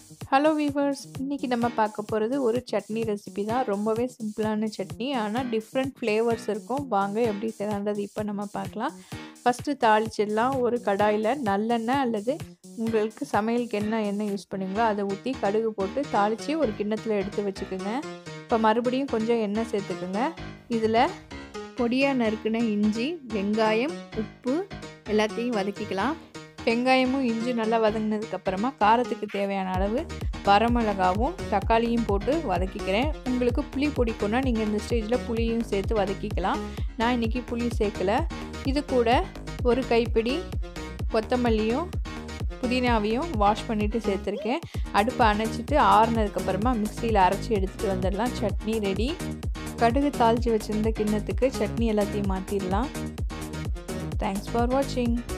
hello viewers இன்றைக்கி நம்ம பார்க்க போகிறது ஒரு சட்னி ரெசிபி தான் ரொம்பவே சிம்பிளான சட்னி ஆனால் டிஃப்ரெண்ட் ஃப்ளேவர்ஸ் இருக்கும் வாங்க எப்படி செய்யலான்றது இப்போ நம்ம பார்க்கலாம் ஃபஸ்ட்டு தாளிச்சிடலாம் ஒரு கடாயில் நல்லெண்ணெய் அல்லது உங்களுக்கு சமையலுக்கு என்ன எண்ணெய் யூஸ் பண்ணுவீங்களோ அதை ஊற்றி கடுகு போட்டு தாளித்து ஒரு கிண்ணத்தில் எடுத்து வச்சுக்கோங்க இப்போ மறுபடியும் கொஞ்சம் எண்ணெய் சேர்த்துக்குங்க இதில் பொடியாக நறுக்குன இஞ்சி வெங்காயம் உப்பு எல்லாத்தையும் வதக்கிக்கலாம் வெங்காயமும் இஞ்சி நல்லா வதங்கினதுக்கப்புறமா காரத்துக்கு தேவையான அளவு வரமிளகாவும் தக்காளியும் போட்டு வதக்கிக்கிறேன் உங்களுக்கு புளி பிடிக்கும்னா நீங்கள் இந்த ஸ்டேஜில் புளியும் சேர்த்து வதக்கிக்கலாம் நான் இன்றைக்கி புளி சேர்க்கலை இது கூட ஒரு கைப்பிடி கொத்தமல்லியும் புதினாவையும் வாஷ் பண்ணிவிட்டு சேர்த்துருக்கேன் அடுப்பை அணைச்சிட்டு ஆறுனதுக்கப்புறமா மிக்சியில் அரைச்சி எடுத்துகிட்டு வந்துடலாம் சட்னி ரெடி கடுகு தாளித்து வச்சுருந்த கிண்ணத்துக்கு சட்னி எல்லாத்தையும் மாற்றிடலாம் தேங்க்ஸ் ஃபார் வாட்சிங்